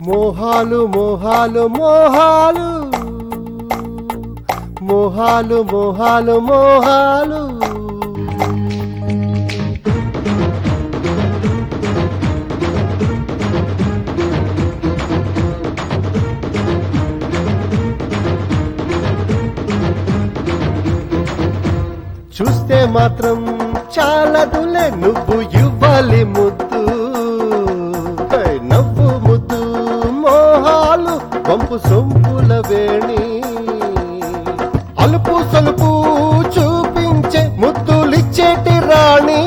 మోహాలు మోహాలు మోహాలు మోహాలు మోహాలు మోహాలు చూస్తే మాత్రం చాలదులే నువ్వు ఇవ్వాలి ముద్దు హై, నవ్వు ముద్దు మోహాలు పంపు సొంపుల వేణి అలుపు సలుపు చూపించే ముద్దులిచ్చేటి రాణి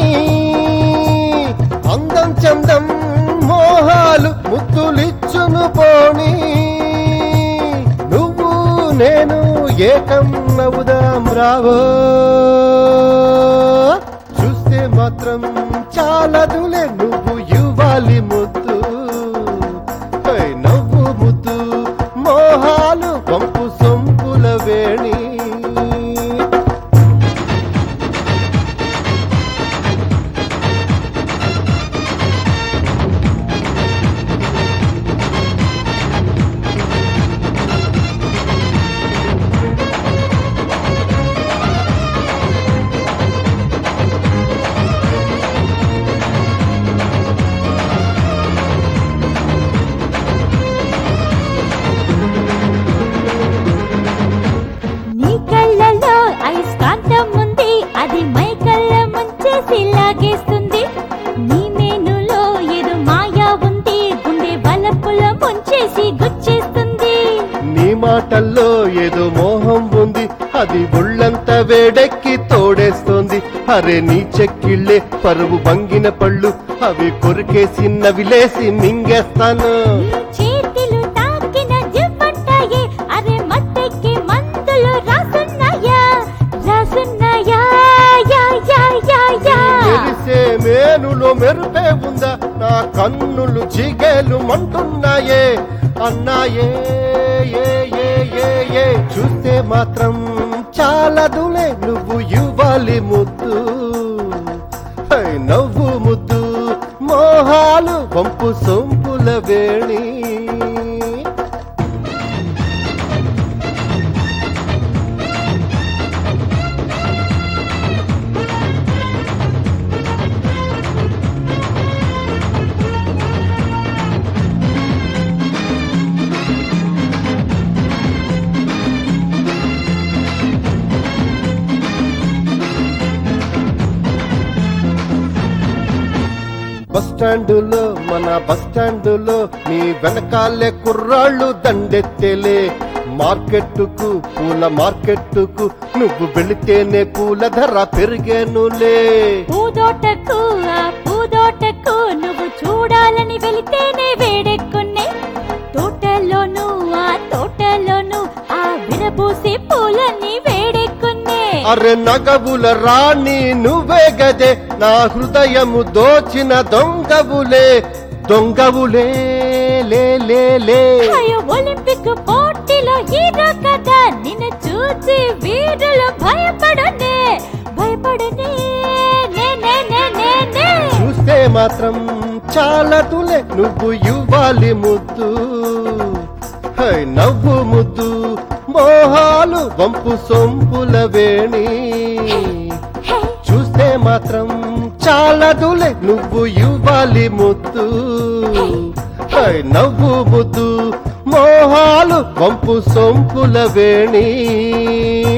అందం చందం మోహాలు ముద్దులిచ్చును పోని నువ్వు నేను ఏకం నవ్వుదాం రావో చూస్తే మాత్రం చాలదులే నువ్వు ఇవ్వాలి ముద్దు హై, నవ్వు ముద్దు మోహాలు పంపు సొంపుల వేణి నీ కళ్ళలో అయస్కాంతం ఉంది అది మై కళ్ళ ముంచేసి లాగేస్తుంది నీ మేనులో ఏదో మాయా ఉంది గుండె బలపుల ముంచేసి గుచ్చేస్తుంది నీ మాటల్లో ఏదో మోహం ఉంది అది ఒళ్ళంత వేడెక్కి తోడేస్తోంది అరే నీ చెక్కిళ్ళే పరువు బంగిన పళ్ళు అవి కొరికేసి నవిలేసి మింగేస్తాను చేతిలు తాకిన జివ్వంటాయే అరే మత్తెక్కి మందులు రాసున్నాయా రాసున్నాయా యా యా యా యా తెలిసే మేనులో మెరుపే ఉందా నా కన్నులు చిగేలు మంటున్నాయే అన్నాయే ఏ ఏ ఏ ఏ చూస్తే మాత్రం చాలదులే నువ్వు ఇవ్వాలి ముద్దు హై, నవ్వు ముద్దు మోహాలు వంపు సొంపుల వేణి బస్ స్టాండులో మన బస్ స్టాండులో నీ వెనకాలే కుర్రాళ్ళు దండెత్తేలే మార్కెట్టుకు పూల మార్కెట్టుకు నువ్వు వెళితేనే పూల ధర పెరిగేనులే పూదోటకు ఆ పూదోటకు నువ్వు చూడాలని వెళితేనే వేడెక్కునే తోటలోను ఆ తోటలోను ఆ విరబూసి పూలని వేడెక్కునే అరె నగవుల రాణి నువ్వే గదే నా హృదయము దోచిన దొంగవులే దొంగవులే లే లే లే అయ్యో ఒలింపిక్ పోటీలో హీరో కదా నిన్ను చూసి వీరులు భయపడనే భయపడనే నే నే నే నే నే చూస్తే మాత్రం చాలదులే నువ్వు ఇవ్వాలి ముద్దు హై నవ్వు ముద్దు మోహాలు వంపు సొంపుల వేణి హే చూస్తే మాత్రం చాలదులే నువ్వు ఇవ్వాలి ముద్దు హై నవ్వు ముద్దు మోహాలు వంపు సొంపుల వేణి